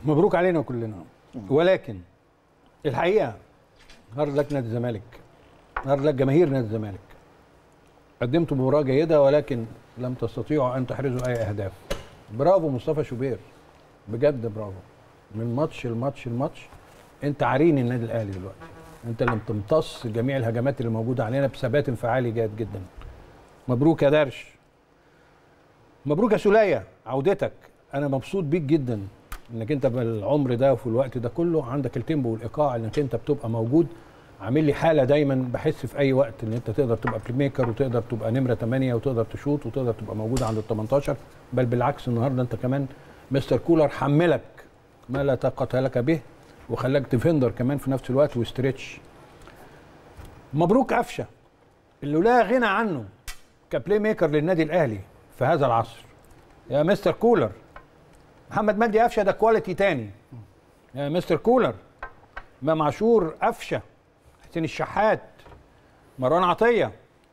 مبروك علينا كلنا ولكن الحقيقه هارد لك نادي الزمالك هارد لك جماهير نادي الزمالك قدمتوا مباراه جيده ولكن لم تستطيعوا ان تحرزوا اي اهداف برافو مصطفى شوبير بجد برافو من ماتش لماتش لماتش انت عرين النادي الاهلي دلوقتي انت اللي بتمتص جميع الهجمات اللي موجوده علينا بثبات انفعالي جيد جدا مبروك يا درش مبروك يا سولية عودتك انا مبسوط بيك جدا انك انت بالعمر ده وفي الوقت ده كله عندك التيمبو والايقاع انك انت بتبقى موجود عامل لي حاله دايما بحس في اي وقت ان انت تقدر تبقى بلاي ميكر وتقدر تبقى نمره 8 وتقدر تشوط وتقدر تبقى موجود عند ال 18 بل بالعكس النهارده انت كمان مستر كولر حملك ما لا طاقه لك به وخلاك ديفندر كمان في نفس الوقت وستريتش مبروك قفشه اللي لا غنى عنه كبلاي ميكر للنادي الاهلي في هذا العصر يا مستر كولر محمد مجدي قفشه ده كواليتي تاني يا مستر كولر امام عاشور قفشه حسين الشحات مروان عطيه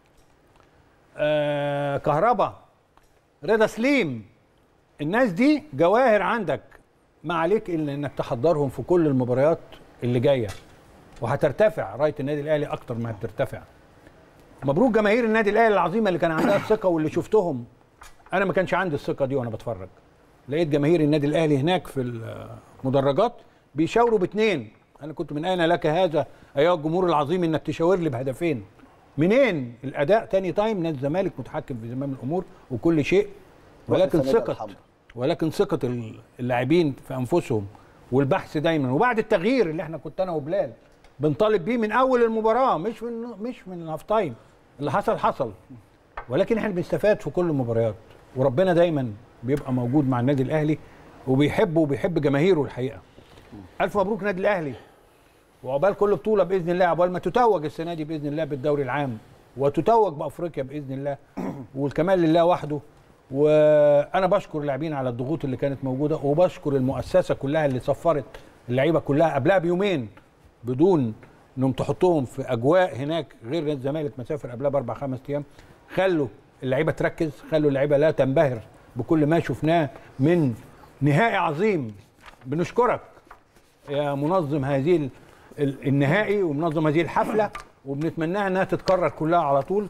آه كهربا رضا سليم الناس دي جواهر عندك ما عليك الا انك تحضرهم في كل المباريات اللي جايه وهترتفع رايه النادي الاهلي اكتر ما هترتفع مبروك جماهير النادي الاهلي العظيمه اللي كان عندها الثقه واللي شفتهم انا ما كانش عندي الثقه دي وانا بتفرج لقيت جماهير النادي الاهلي هناك في المدرجات بيشاوروا باثنين انا كنت من اين لك هذا ايها الجمهور العظيم انك تشاور لي بهدفين منين الاداء تاني تايم نادي الزمالك متحكم في زمام الامور وكل شيء ولكن ثقه ولكن ثقه اللاعبين في انفسهم والبحث دايما وبعد التغيير اللي احنا كنت انا وبلال بنطالب بيه من اول المباراه مش من مش من الهاف تايم اللي حصل حصل ولكن احنا بنستفاد في كل المباريات وربنا دايما بيبقى موجود مع النادي الاهلي وبيحبه وبيحب جماهيره الحقيقه الف مبروك نادي الاهلي وعقبال كل بطوله باذن الله عقبال ما تتوج السنه دي باذن الله بالدوري العام وتتوج بافريقيا باذن الله والكمال لله وحده وانا بشكر اللاعبين على الضغوط اللي كانت موجوده وبشكر المؤسسه كلها اللي صفرت اللعيبه كلها قبلها بيومين بدون انهم تحطهم في اجواء هناك غير نادي الزمالك مسافر قبلها باربع خمس ايام خلوا اللعيبه تركز خلوا اللعيبه لا تنبهر بكل ما شفناه من نهائي عظيم بنشكرك يا منظم هذه النهائي ومنظم هذه الحفله وبنتمناها انها تتكرر كلها على طول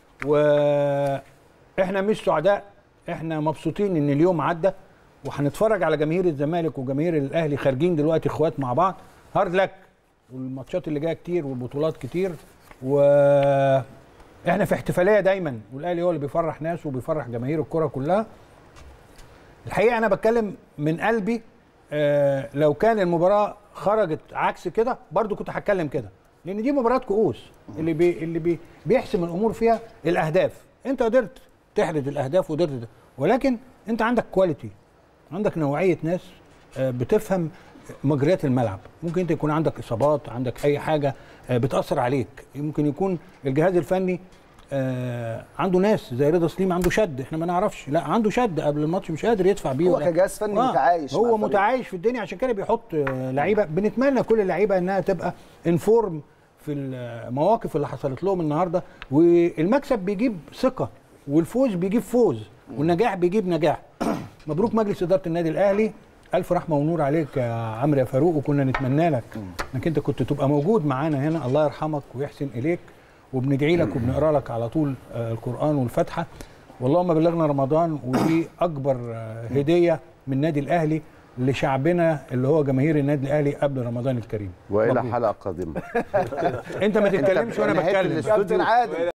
واحنا مش سعداء احنا مبسوطين ان اليوم عدى وهنتفرج على جماهير الزمالك وجماهير الاهلي خارجين دلوقتي اخوات مع بعض هارد لك والماتشات اللي جايه كتير والبطولات كتير و احنا في احتفاليه دايما والاهلي هو اللي بيفرح ناس وبيفرح جماهير الكره كلها الحقيقه انا بتكلم من قلبي آه لو كان المباراه خرجت عكس كده برضو كنت هتكلم كده لان دي مباراه كؤوس اللي بي اللي بي بيحسم الامور فيها الاهداف انت قدرت تحرز الاهداف وقدرت ولكن انت عندك كواليتي عندك نوعيه ناس آه بتفهم مجريات الملعب ممكن انت يكون عندك اصابات عندك اي حاجه آه بتاثر عليك ممكن يكون الجهاز الفني آه عنده ناس زي رضا سليم عنده شد احنا ما نعرفش لا عنده شد قبل الماتش مش قادر يدفع بيه هو كجهاز فني آه متعايش هو متعايش في الدنيا عشان كده بيحط آه لعيبه بنتمنى كل اللعيبه انها تبقى انفورم في المواقف اللي حصلت لهم النهارده والمكسب بيجيب ثقه والفوز بيجيب فوز والنجاح بيجيب نجاح مبروك مجلس اداره النادي الاهلي الف رحمه ونور عليك يا عمرو يا فاروق وكنا نتمنى لك انك انت كنت تبقى موجود معانا هنا الله يرحمك ويحسن اليك وبندعي لك وبنقرا لك على طول القران والفاتحه واللهم بلغنا رمضان ودي اكبر هديه من النادي الاهلي لشعبنا اللي هو جماهير النادي الاهلي قبل رمضان الكريم والى حلقه قادمه انت ما تتكلمش وانا بتكلم كابتن عادل